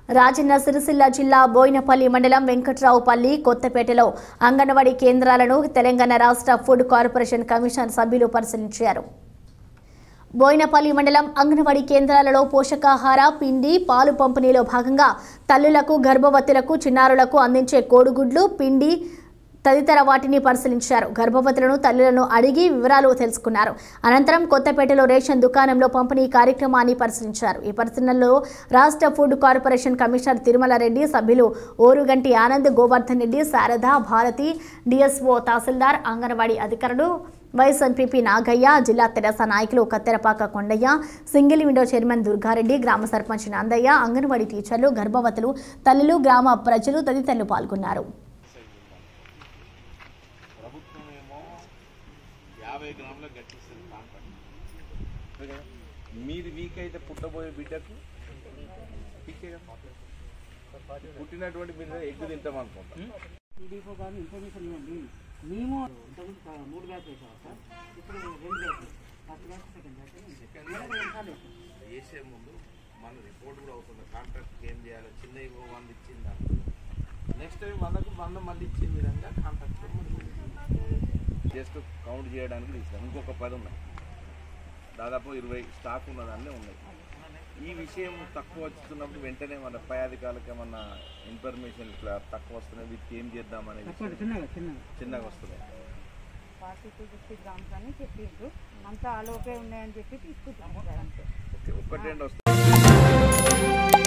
రాజన్న సిరిసిల్ల జిల్లా బోయినపల్లి మండలం వెంకట్రావుపల్లి కొత్తపేటలో అంగన్వాడీ కేంద్రాలను తెలంగాణ రాష్ట్ర ఫుడ్ కార్పొరేషన్ కమిషన్ సభ్యులు పరిశీలించారు బోయినపల్లి మండలం అంగన్వాడీ కేంద్రాలలో పోషకాహార పిండి పాలు పంపిణీలో భాగంగా తల్లులకు గర్భవతులకు చిన్నారులకు అందించే కోడిగుడ్లు పిండి తదితర వాటిని పరిశీలించారు గర్భవతులను తల్లులను అడిగి వివరాలు తెలుసుకున్నారు అనంతరం కొత్తపేటలో రేషన్ దుకాణంలో పంపిణీ కార్యక్రమాన్ని పరిశీలించారు ఈ పరిశీలనలో రాష్ట్ర food corporation commissioner Tirumala Reddy సభ్యులు ఓరుగంటి ఆనంద్ గోవర్ధన్ రెడ్డి శారద భారతి డిఎస్ఓ తహసీల్దార్ అంగన్వాడీ అధికారులు వైస్ ఎంపీపీ నాగయ్య జిల్లా తెరాస నాయకులు Katterapaka Kondaiah single window chairman Durgareddy గ్రామ సర్పంచ్ నందయ్య అంగన్వాడీ టీచర్లు గర్భవతులు తల్లులు గ్రామ ప్రజలు తదితరులు పాల్గొన్నారు ప్రభుత్వం ఏమో యాభై గ్రాముల గట్టిస్తుంది కాంట్రాక్ట్ మీది వీక్ అయితే పుట్టబోయే బిడ్డకు వీకే కదా. పుట్టినటువంటి బిడ్డ ఎగ్గు తింటాం అనుకుంటాం టీడీపీ గారు ఇన్ఫర్మేషన్ ఇవ్వండి మేము ఇంతకుముందు కా- మూడు బ్యాచ్ వేసాం సార్ ఇప్పుడు రెండు batch first batch second batch వేసే ముందు మన రిపోర్ట్ కూడా అవుతుంది కాంట్రాక్ట్ ఏం చేయాలి చిన్న ఇవ్వ వంద ఇచ్చింది నెక్స్ట్ టైం వందకు వంద మళ్ళీ ఇచ్చిన విధంగా కాంట్రాక్ట్ జస్ట్ కౌంట్ చేయడానికి తీసాం ఇంకొక పది ఉన్నాయి దాదాపు ఇరవై స్టాక్ ఉన్నదాన్ని ఉన్నాయి ఈ విషయం తక్కువ వచ్చుతున్నప్పుడు వెంటనే మన పై అధికారులకు ఏమన్నా ఇన్ఫర్మేషన్ ఇట్లా తక్కువ వస్తున్నాయి వీటికి ఏం చేద్దాం అనేది చెప్పండి చిన్నగా చిన్నగా చిన్నగా వస్తున్నాయి ఫార్టీ టు ఫిఫ్టీ గ్రామ్స్ అని చెప్పిండ్రు అంతా ఆలోపే ఉన్నాయని చెప్పి తీసుకుంటాం సార్ అంతే ఓకే ఒక్కటి రెండు వస్తాయి